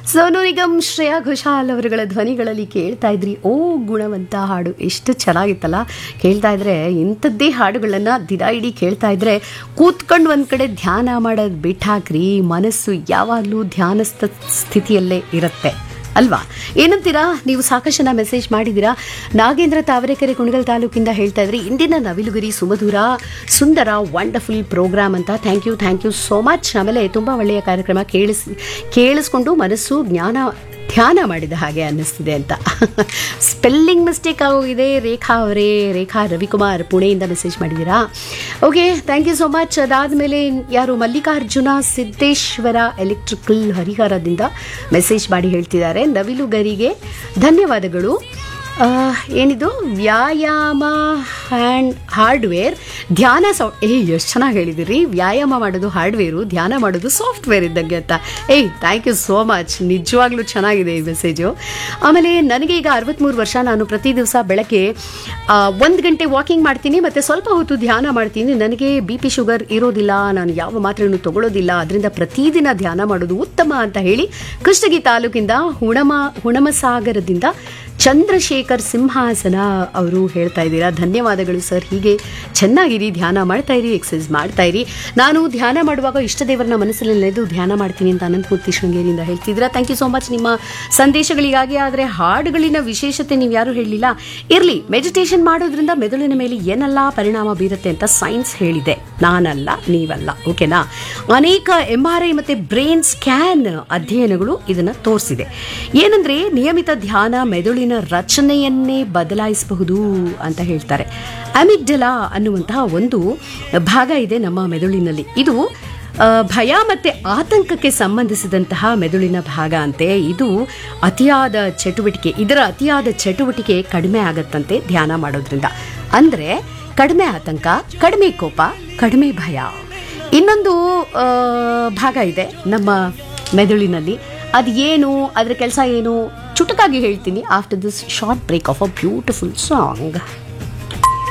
ಸೋನು ನಿಗಮ್ ಶ್ರೇಯಾ ಘೋಷಾಲ್ ಅವರುಗಳ ಧ್ವನಿಗಳಲ್ಲಿ ಕೇಳ್ತಾ ಇದ್ರಿ ಓ ಗುಣವಂತ ಹಾಡು ಎಷ್ಟು ಚೆನ್ನಾಗಿತ್ತಲ್ಲ ಕೇಳ್ತಾ ಇದ್ರೆ ಇಂಥದ್ದೇ ಹಾಡುಗಳನ್ನು ದಿನ ಇಡೀ ಕೇಳ್ತಾ ಇದ್ರೆ ಕೂತ್ಕೊಂಡು ಒಂದು ಕಡೆ ಧ್ಯಾನ ಮಾಡೋದು ಬಿಟ್ಟಾಕ್ರಿ ಮನಸ್ಸು ಯಾವಾಗಲೂ ಧ್ಯಾನಸ್ಥ ಸ್ಥಿತಿಯಲ್ಲೇ ಇರುತ್ತೆ ಅಲ್ವಾ ಏನಂತೀರಾ ನೀವು ಸಾಕಷ್ಟು ಜನ ಮೆಸೇಜ್ ಮಾಡಿದ್ದೀರಾ ನಾಗೇಂದ್ರ ತಾವರೆಕೆರೆ ಕುಣಗಲ್ ತಾಲೂಕಿಂದ ಹೇಳ್ತಾ ಇದ್ರಿ ಇಂದಿನ ನವಿಲುಗಿರಿ ಸುಮಧುರ ಸುಂದರ ವಂಡರ್ಫುಲ್ ಪ್ರೋಗ್ರಾಮ್ ಅಂತ thank you thank you so much ಆಮೇಲೆ ತುಂಬ ಒಳ್ಳೆಯ ಕಾರ್ಯಕ್ರಮ ಕೇಳಿಸ್ ಕೇಳಿಸ್ಕೊಂಡು ಮನಸ್ಸು ಜ್ಞಾನ ಧ್ಯಾನ ಮಾಡಿದ ಹಾಗೆ ಅನ್ನಿಸ್ತಿದೆ ಅಂತ ಸ್ಪೆಲ್ಲಿಂಗ್ ಮಿಸ್ಟೇಕ್ ಆಗೋಗಿದೆ ರೇಖಾ ಅವರೇ ರೇಖಾ ರವಿಕುಮಾರ್ ಪುಣೆಯಿಂದ ಮೆಸೇಜ್ ಮಾಡಿದ್ದೀರಾ okay thank you so much ಅದಾದಮೇಲೆ ಯಾರು ಮಲ್ಲಿಕಾರ್ಜುನ ಸಿದ್ದೇಶ್ವರ ಎಲೆಕ್ಟ್ರಿಕಲ್ ಹರಿಹರದಿಂದ ಮೆಸೇಜ್ ಮಾಡಿ ಹೇಳ್ತಿದ್ದಾರೆ ನವಿಲುಗರಿಗೆ ಧನ್ಯವಾದಗಳು ಆ, ಏನಿದು ವ್ಯಾಯಾಮ ಹ್ಯಾಂಡ್ ಹಾರ್ಡ್ವೇರ್ ಧ್ಯಾನ ಸಾ ಏ ಎಷ್ಟು ಚೆನ್ನಾಗಿ ಹೇಳಿದಿರಿ ವ್ಯಾಯಾಮ ಮಾಡೋದು ಹಾರ್ಡ್ವೇರು ಧ್ಯಾನ ಮಾಡೋದು ಸಾಫ್ಟ್ವೇರ್ ಇದ್ದಂಗೆ ಅಂತ ಏಯ್ ಥ್ಯಾಂಕ್ ಯು ಸೋ ಮಚ್ ನಿಜವಾಗ್ಲೂ ಚೆನ್ನಾಗಿದೆ ಈ ಮೆಸೇಜು ಆಮೇಲೆ ನನಗೆ ಈಗ ಅರವತ್ತ್ಮೂರು ವರ್ಷ ನಾನು ಪ್ರತಿ ದಿವಸ ಬೆಳಗ್ಗೆ ಒಂದು ಗಂಟೆ ವಾಕಿಂಗ್ ಮಾಡ್ತೀನಿ ಮತ್ತು ಸ್ವಲ್ಪ ಹೊತ್ತು ಧ್ಯಾನ ಮಾಡ್ತೀನಿ ನನಗೆ ಬಿ ಪಿ ಶುಗರ್ ಇರೋದಿಲ್ಲ ನಾನು ಯಾವ ಮಾತ್ರೆನೂ ತಗೊಳ್ಳೋದಿಲ್ಲ ಅದರಿಂದ ಪ್ರತಿದಿನ ಧ್ಯಾನ ಮಾಡೋದು ಉತ್ತಮ ಅಂತ ಹೇಳಿ ಕೃಷ್ಣಗಿ ತಾಲೂಕಿಂದ ಹುಣಮ ಹುಣಮಸಾಗರದಿಂದ ಚಂದ್ರಶೇಖರ್ ಸಿಂಹಾಸನ ಅವರು ಹೇಳ್ತಾ ಇದ್ದೀರಾ ಧನ್ಯವಾದಗಳು ಸರ್ ಹೀಗೆ ಚೆನ್ನಾಗಿರಿ ಧ್ಯಾನ ಮಾಡ್ತಾ ಇರಿ ಎಕ್ಸಸೈಸ್ ಮಾಡ್ತಾ ಇರಿ ನಾನು ಧ್ಯಾನ ಮಾಡುವಾಗ ಇಷ್ಟ ದೇವರನ್ನ ಮನಸ್ಸಲ್ಲಿ ನೆನೆದು ಧ್ಯಾನ ಮಾಡ್ತೀನಿ ಅಂತ ಅನಂತಮೂರ್ತಿ ಶೃಂಗೇರಿಯಿಂದ ಹೇಳ್ತಿದ್ದೀರಾ ಥ್ಯಾಂಕ್ ಯು ಸೋ ಮಚ್ ನಿಮ್ಮ ಸಂದೇಶಗಳಿಗಾಗಿ ಆದರೆ ಹಾಡುಗಳಿನ ವಿಶೇಷತೆ ನೀವು ಯಾರು ಹೇಳಲಿಲ್ಲ ಇರಲಿ ಮೆಡಿಟೇಷನ್ ಮಾಡೋದ್ರಿಂದ ಮೆದುಳಿನ ಮೇಲೆ ಏನೆಲ್ಲ ಪರಿಣಾಮ ಬೀರುತ್ತೆ ಅಂತ ಸೈನ್ಸ್ ಹೇಳಿದೆ ನಾನಲ್ಲ ನೀವಲ್ಲ ಓಕೆನಾ ಅನೇಕ ಎಂ ಆರ್ ಐ ಮತ್ತು ಬ್ರೈನ್ ಸ್ಕ್ಯಾನ್ ಅಧ್ಯಯನಗಳು ಇದನ್ನು ತೋರಿಸಿದೆ ಏನಂದ್ರೆ ನಿಯಮಿತ ಧ್ಯಾನ ಮೆದುಳಿನ ರಚನೆಯನ್ನೇ ಬದಲಾಯಿಸಬಹುದು ಅಂತ ಹೇಳ್ತಾರೆ ಅಮಿಗ್ಡಲಾ ಅನ್ನುವಂತಹ ಒಂದು ಭಾಗ ಇದೆ ನಮ್ಮ ಮೆದುಳಿನಲ್ಲಿ ಇದು ಆ, ಭಯ ಮತ್ತೆ ಆತಂಕಕ್ಕೆ ಸಂಬಂಧಿಸಿದಂತಹ ಮೆದುಳಿನ ಭಾಗ ಅಂತೆ ಇದು ಅತಿಯಾದ ಚಟುವಟಿಕೆ ಇದರ ಅತಿಯಾದ ಚಟುವಟಿಕೆ ಕಡಿಮೆ ಆಗತ್ತಂತೆ ಧ್ಯಾನ ಮಾಡೋದ್ರಿಂದ ಅಂದ್ರೆ ಕಡಿಮೆ ಆತಂಕ ಕಡಿಮೆ ಕೋಪ ಕಡಿಮೆ ಭಯ ಇನ್ನೊಂದು ಆ, ಭಾಗ ಇದೆ ನಮ್ಮ ಮೆದುಳಿನಲ್ಲಿ ಅದು ಏನು ಅದರ ಕೆಲಸ ಏನು ಚುಟುಕಾಗಿ ಹೇಳ್ತೀನಿ after this short break of a beautiful song